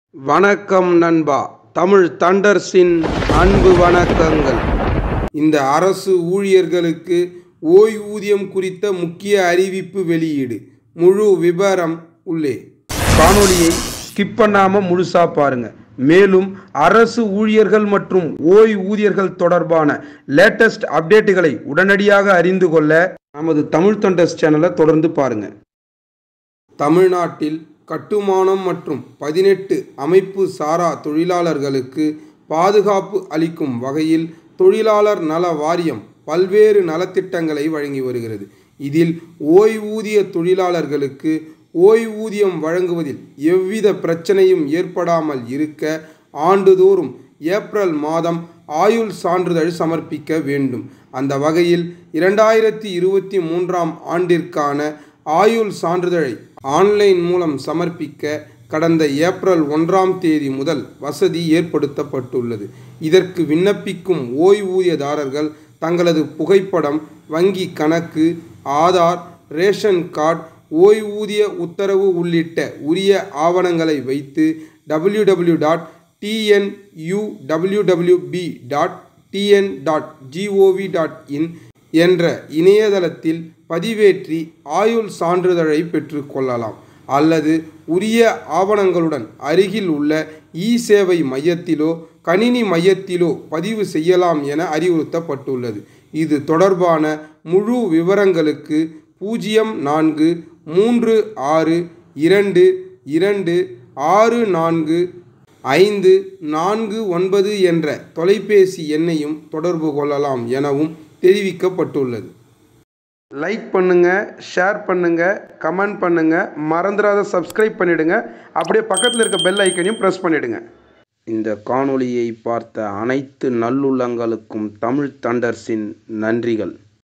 வணக்கம் நண்பா தமிழ் தண்டர்ஸின் அன்பு வணக்கங்கள் இந்த அரசு ஊழியர்களுக்கு ஓய்வூதியம் குறித்த முக்கிய அறிவிப்பு வெளியீடு முழு விபரம் உள்ளே காணொளியை ஸ்கிப் பண்ணாம முழுசா பாருங்க மேலும் அரசு ஊழியர்கள் மற்றும் ஓய்வூதியர்கள் தொடர்பான லேட்டஸ்ட் அப்டேட்டுகளை உடனடியாக அறிந்து கொள்ள நமது தமிழ் தண்டர்ஸ் சேனலை தொடர்ந்து பாருங்க தமிழ்நாட்டில் கட்டுமானம் மற்றும் பதினெட்டு அமைப்பு சாரா தொழிலாளர்களுக்கு பாதுகாப்பு அளிக்கும் வகையில் தொழிலாளர் நல வாரியம் பல்வேறு நலத்திட்டங்களை வழங்கி வருகிறது இதில் ஓய்வூதிய தொழிலாளர்களுக்கு ஓய்வூதியம் வழங்குவதில் எவ்வித பிரச்சனையும் ஏற்படாமல் இருக்க ஆண்டுதோறும் ஏப்ரல் மாதம் ஆயுள் சான்றிதழ் சமர்ப்பிக்க வேண்டும் அந்த வகையில் இரண்டாயிரத்தி இருபத்தி மூன்றாம் ஆண்டிற்கான ஆயுள் சான்றிதழை ஆன்லைன் மூலம் சமர்ப்பிக்க கடந்த ஏப்ரல் ஒன்றாம் தேதி முதல் வசதி ஏற்படுத்தப்பட்டுள்ளது இதற்கு விண்ணப்பிக்கும் ஓய்வூதியதாரர்கள் தங்களது புகைப்படம் வங்கி கணக்கு ஆதார் ரேஷன் கார்டு ஓய்வூதிய உத்தரவு உள்ளிட்ட உரிய ஆவணங்களை வைத்து W W dot T N U W W B dot T N dot G O V dot in என்ற இணையதளத்தில் பதிவேற்றி ஆயுள் சான்றிதழை பெற்றுக்கொள்ளலாம் அல்லது உரிய ஆவணங்களுடன் அருகில் உள்ள இ சேவை மையத்திலோ கணினி மையத்திலோ பதிவு செய்யலாம் என அறிவுறுத்தப்பட்டுள்ளது இது தொடர்பான முழு விவரங்களுக்கு பூஜ்ஜியம் நான்கு மூன்று ஆறு இரண்டு இரண்டு ஆறு நான்கு ஐந்து நான்கு ஒன்பது என்ற தொலைபேசி எண்ணையும் தொடர்பு கொள்ளலாம் எனவும் தெரிவிக்கப்பட்டுள்ளது லைக் பண்ணுங்க ஷேர் பண்ணுங்க கமெண்ட் பண்ணுங்க மறந்துடாத சப்ஸ்கிரைப் பண்ணிடுங்க அப்படியே பக்கத்தில் இருக்க பெல் ஐக்கனையும் ப்ரெஸ் பண்ணிடுங்க இந்த காணொளியை பார்த்த அனைத்து நல்லுள்ளங்களுக்கும் தமிழ் தண்டர்ஸின் நன்றிகள்